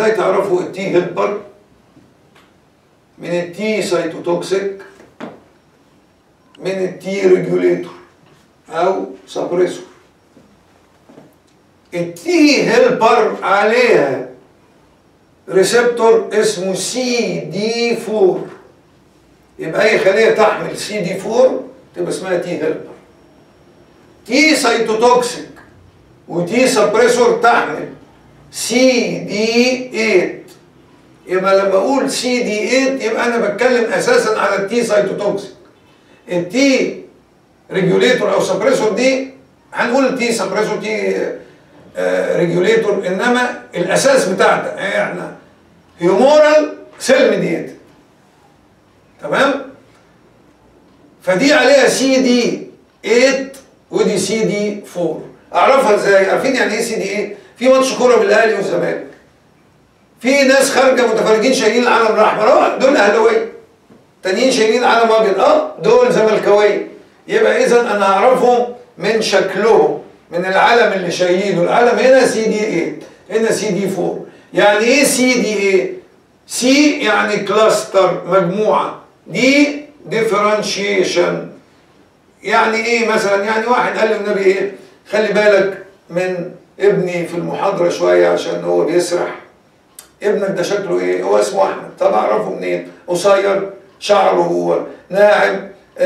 ازاي تعرفوا التي هيلبر من التي سايتوتوكسيك من التي ريجوليتور او سبريسور التي هيلبر عليها ريسبتور اسمه سي دي 4 يبقى اي خليه تحمل سي دي 4 تبقى اسمها تي هيلبر تي سايتوتوكسيك وتي سبريسور تحمل سي دي 8 يبقى لما اقول سي دي 8 يبقى انا بتكلم اساسا على التي سايتوتوكسيك التي ريجوليتور او سبريسور دي هنقول تي سبريسور تي ريجوليتور انما الاساس بتاعتها احنا هيومورال سيل ميديت تمام فدي عليها سي دي 8 ودي سي دي 4 اعرفها ازاي عارفين يعني ايه سي دي 8 في ماتش كوره بالاهلي والزمالك في ناس خارجه متفرجين شايلين العلم الاحمر اه دول اهلاويه تانيين شايلين علم ابيض اه دول زملكاويه يبقى اذا انا اعرفهم من شكلهم من العلم اللي شايلينه العلم هنا سي دي 8 هنا سي دي 4 يعني ايه سي دي 8 سي يعني كلاستر مجموعه دي ديفرنشيشن يعني ايه مثلا يعني واحد قال للنبي ايه خلي بالك من ابني في المحاضره شويه عشان هو بيسرح ابنك ده شكله ايه هو اسمه احمد طب اعرفه منين قصير شعره ناعم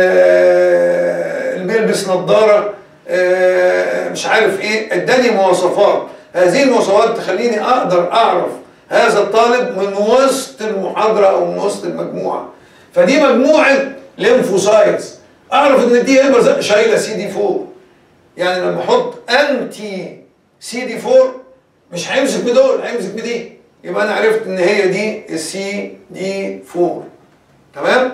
آه اللي بيلبس نظاره آه مش عارف ايه اداني مواصفات هذه المواصفات تخليني اقدر اعرف هذا الطالب من وسط المحاضره او من وسط المجموعه فدي مجموعه ليمفوسايتس اعرف ان دي هيبر شايله سي دي 4 يعني لما احط انتي سي دي 4 مش هيمسك بدول هيمسك بدي يبقى انا عرفت ان هي دي السي دي 4 تمام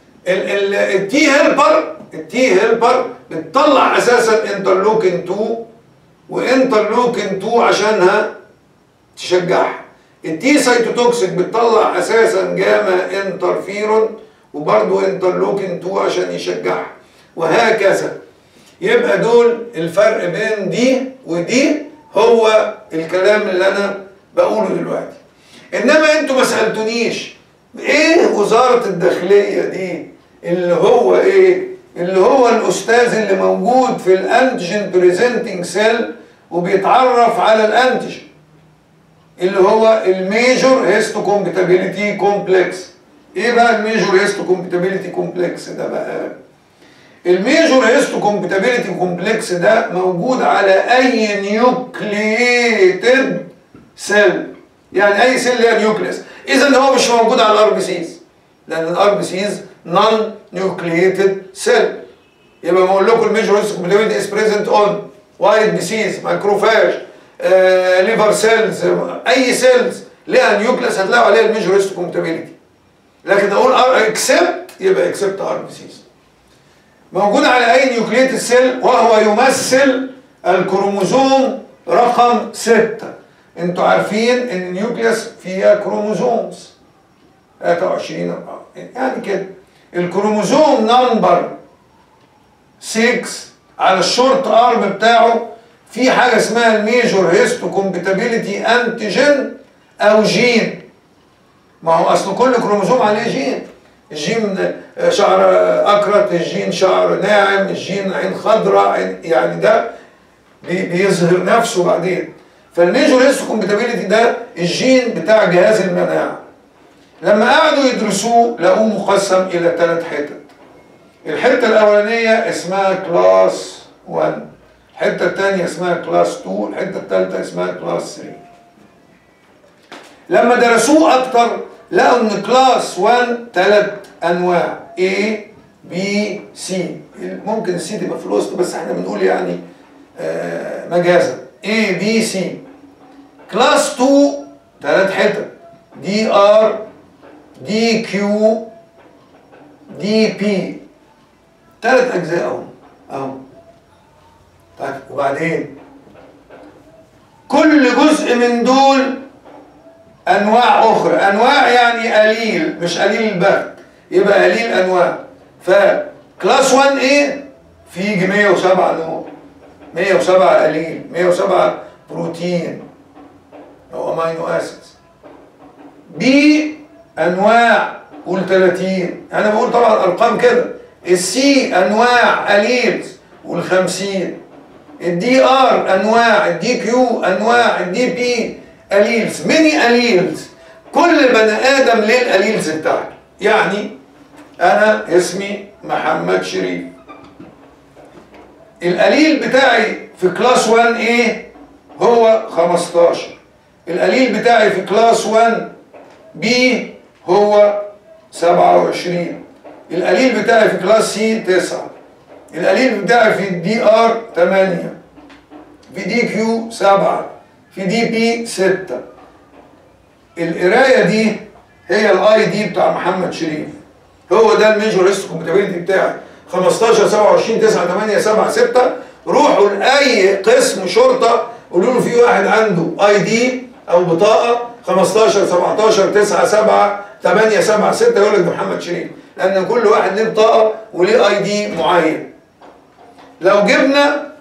التي هيلبر التي هيلبر بتطلع اساسا انترلوكين 2 وانترلوكين 2 عشانها تشجعها التي سايتوتوكسيك بتطلع اساسا جاما انترفيرون وبرضه انترلوكين 2 عشان يشجعها وهكذا يبقى دول الفرق بين دي ودي هو الكلام اللي انا بقوله دلوقتي انما انتوا ما سالتونيش ايه وزاره الداخليه دي اللي هو ايه اللي هو الاستاذ اللي موجود في الانتيجين بريزنتنج سيل وبيتعرف على الانتيجين اللي هو الميجور هيستو كومباتيبيليتي كومبلكس ايه بقى الميجور هيستو كومباتيبيليتي كومبلكس ده بقى الميجور هيستو كومباتيبيليتي كومبلكس ده موجود على اي نيوكلييتد سيل يعني اي سيل ليها نيوكليس اذا هو مش موجود على الار بي سيز لان الار بي سيز نون نيوكلييتد سيل يبقى بقول لكم الميجور هيستو كومباتيبيليتي از بريزنت اون وايت بي سيز مايكروفاج آه، ليفر سيلز اي سيلز ليها نيوكليس هتلاقوا عليها الميجور هيستو كومباتيبيليتي لكن اقول اكسبت يبقى اكسبت ار بي سيز موجود على اي نيوكليت سيل وهو يمثل الكروموزوم رقم 6 انتوا عارفين ان النيوكليوس فيها كروموزومز 23 4 يعني كده الكروموزوم نمبر 6 على الشورت ارم بتاعه في حاجه اسمها الميجور هيستو كومباتيبيليتي انتيجين او جين ما هو اصل كل كروموزوم عليه جين الجين شعر اكرت الجين شعر ناعم الجين عين خضراء يعني ده بيظهر نفسه بعدين فالميجور هيستو كومباتيبيليتي ده الجين بتاع جهاز المناعه لما قعدوا يدرسوه لقوه مقسم الى ثلاث حتت الحته الاولانيه اسمها كلاس 1 الحته الثانيه اسمها كلاس 2 الحته الثالثه اسمها كلاس 3 لما درسوه اكتر لقوا ان كلاس 1 ثلاث انواع A B C ممكن السي تبقى في الوسط بس احنا بنقول يعني آه مجازا A B C كلاس 2 ثلاث حتت دي ار دي كيو دي بي ثلاث اجزاء اهو اهو طيب وبعدين كل جزء من دول انواع اخرى انواع يعني قليل مش قليل البرد يبقى قليل انواع فكلاس 1 ايه في 107 نوع 107 قليل 107 بروتين او امينو اسيدز بي انواع قول 30 انا بقول طبعا ارقام كده السي انواع اليلز قول 50 الدي ار انواع الدي كيو انواع الدي بي اليلز ميني اليلز كل بني ادم ليه الاليلز بتاعته يعني انا اسمي محمد شريف القليل بتاعي في كلاس 1 ايه هو 15 القليل بتاعي في كلاس 1 بي هو 27 القليل بتاعي في كلاس سي 9 القليل بتاعي في دي ار 8 في دي كيو 7 في دي بي 6 القرايه دي هي الاي دي بتاع محمد شريف هو ده الميجور ريسك كومباتيبيلتي بتاعي 15 27 9 8 7 6 روحوا لاي قسم شرطه قولوا له في واحد عنده اي دي او بطاقه 15 17 9 7 8 7 6 يقول لك ده محمد شريف لان كل واحد ليه بطاقه وليه اي دي معين لو جبنا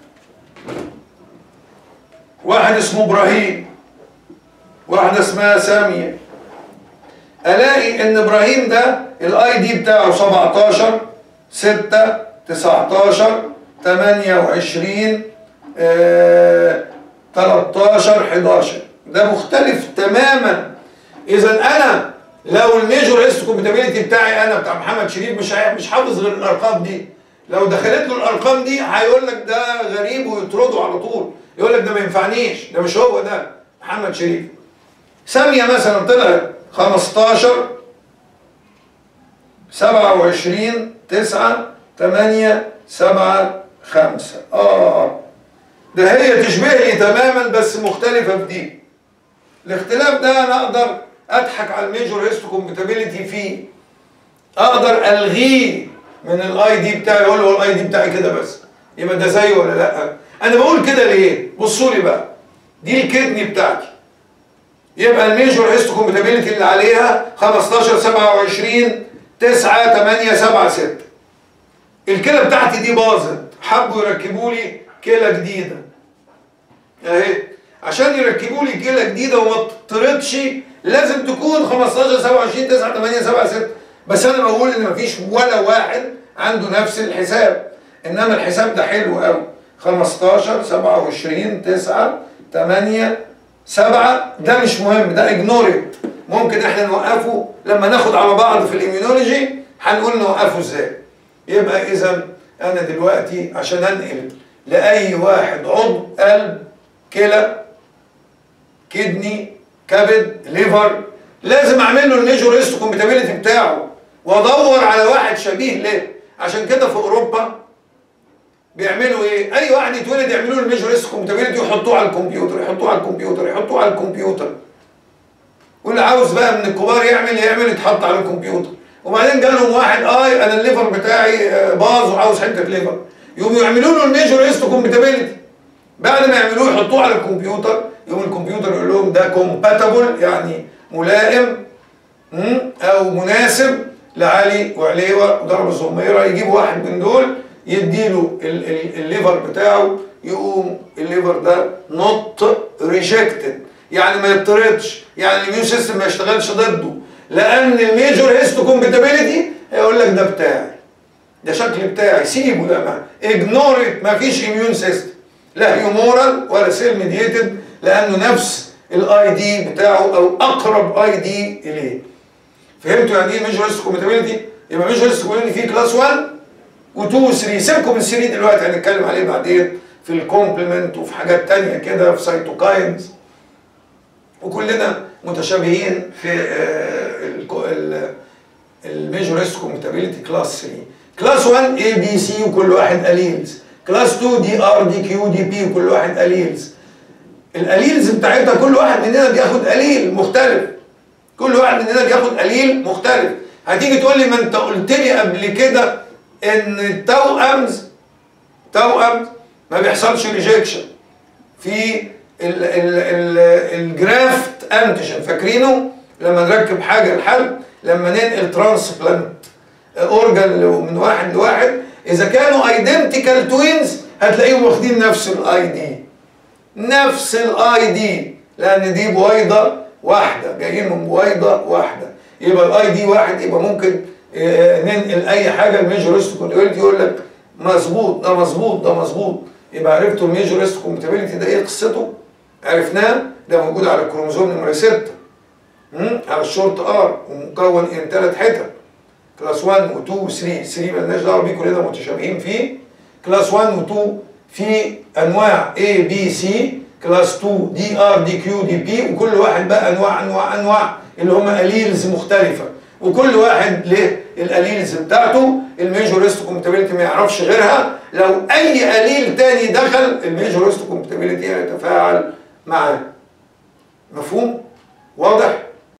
واحد اسمه ابراهيم واحدة اسمها سامية الاقي ان ابراهيم ده الاي دي بتاعه 17 6 19 28 آه، 13 11 ده مختلف تماما اذا انا لو الميجور ريسك كومباتيبيلتي بتاعي انا بتاع محمد شريف مش عا- مش حافظ غير الارقام دي لو دخلت له الارقام دي هيقول لك ده غريب ويطرده على طول يقول لك ده ما ينفعنيش ده مش هو ده محمد شريف سامية مثلا طلعت 15 27 9 8 7 5 اه ده هي تشبهني تماما بس مختلفة في دي الاختلاف ده انا اقدر اضحك على الميجور هيستو كومباتيبيليتي فيه اقدر الغيه من الاي دي بتاعي اقول له الاي دي بتاعي كده بس يبقى ده زيه ولا لا انا بقول كده ليه بصوا لي بقى دي الكدني بتاعتي يبقى الميجور هيستو كومباتيبيليتي اللي عليها 15 27 9 8 7 6 الكلى بتاعتي دي باظت حبوا يركبوا لي كلى جديده اهي عشان يركبوا لي كلى جديده وما تطردش لازم تكون 15 27 9 8 7 6 بس انا بقول ان مفيش ولا واحد عنده نفس الحساب انما الحساب ده حلو قوي 15 27 9 8 7 ده مش مهم ده اجنورد ممكن احنا نوقفه لما ناخد على بعض في الاميونولوجي هنقول نوقفه ازاي يبقى اذا انا دلوقتي عشان انقل لاي واحد عضو قلب كلى كدني كبد ليفر لازم اعمل له الميجور هيستو كومباتيبيليتي بتاعه وادور على واحد شبيه له عشان كده في اوروبا بيعملوا ايه؟ اي واحد يتولد يعملوا له الميجور هيستو كومباتيبيليتي ويحطوه على الكمبيوتر يحطوه على الكمبيوتر يحطوه على الكمبيوتر واللي عاوز بقى من الكبار يعمل يعمل يتحط على الكمبيوتر وبعدين جالهم واحد اي انا الليفر بتاعي آه، باظ وعاوز حته ليفر يقوموا يعملوا له الميجور هيستو كومباتيبيليتي بعد ما يعملوه يحطوه على الكمبيوتر يقوم الكمبيوتر يقول لهم ده كومباتبل يعني ملائم مم، او مناسب لعلي وعليوه وضرب الزميره يجيب واحد من دول يديله ال- ال- الليفر بتاعه يقوم الليفر ده نوت ريجكتد يعني ما يطردش يعني الاميون سيستم ما يشتغلش ضده لان الميجور هيستو كومباتيبيليتي هيقول لك ده بتاعي ده شكل بتاعي سيبه ده ما اجنور ما فيش اميون سيستم لا هيومورال ولا سيل ميديتد لانه نفس الاي دي بتاعه او اقرب اي دي اليه فهمتوا يعني ايه ميجور هيستو كومباتيبيليتي يبقى ميجور هيستو كومباتيبيليتي فيه كلاس 1 و2 و 3 سيبكم من 3 دلوقتي هنتكلم عليه بعدين في الكومبلمنت وفي حاجات تانية كده في سيتوكاينز وكلنا متشابهين في الميجور ريسك كومباتيبيليتي كلاس 3 كلاس 1 اي بي سي وكل واحد اليلز كلاس 2 دي ار دي كيو دي بي وكل واحد اليلز الاليلز بتاعتها كل واحد مننا بياخد اليل مختلف كل واحد مننا بياخد اليل مختلف هتيجي تقول لي ما انت قلت لي قبل كده ان التوأمز توأم ما بيحصلش ريجكشن في ال ال ال الجرافت انتيجين فاكرينه لما نركب حاجه الحل لما ننقل ترانسبلانت اورجان من واحد لواحد اذا كانوا ايدنتيكال توينز هتلاقيهم واخدين نفس الاي دي نفس الاي دي لان دي بويضه واحده جايين من بويضه واحده يبقى الاي دي واحد يبقى ممكن آه، ننقل اي حاجه الميجور هيستو كومباتيبيلتي يقول لك مظبوط ده مظبوط ده مظبوط يبقى عرفتوا الميجور هيستو كومباتيبيلتي ده ايه قصته؟ عرفناه ده موجود على الكروموزوم نمره 6 مم؟ على الشورت ار ومكون من ثلاث حتت كلاس 1 و2 و3 3 مالناش دعوه بيه كلنا متشابهين فيه كلاس 1 و2 في انواع A B C كلاس 2 دي ار دي كيو دي بي وكل واحد بقى انواع انواع انواع اللي هم اليلز مختلفه وكل واحد له الاليلز بتاعته الميجور هيستو كومباتيبيلتي ما يعرفش غيرها لو اي اليل تاني دخل الميجور هيستو كومباتيبيلتي هيتفاعل معاه مفهوم واضح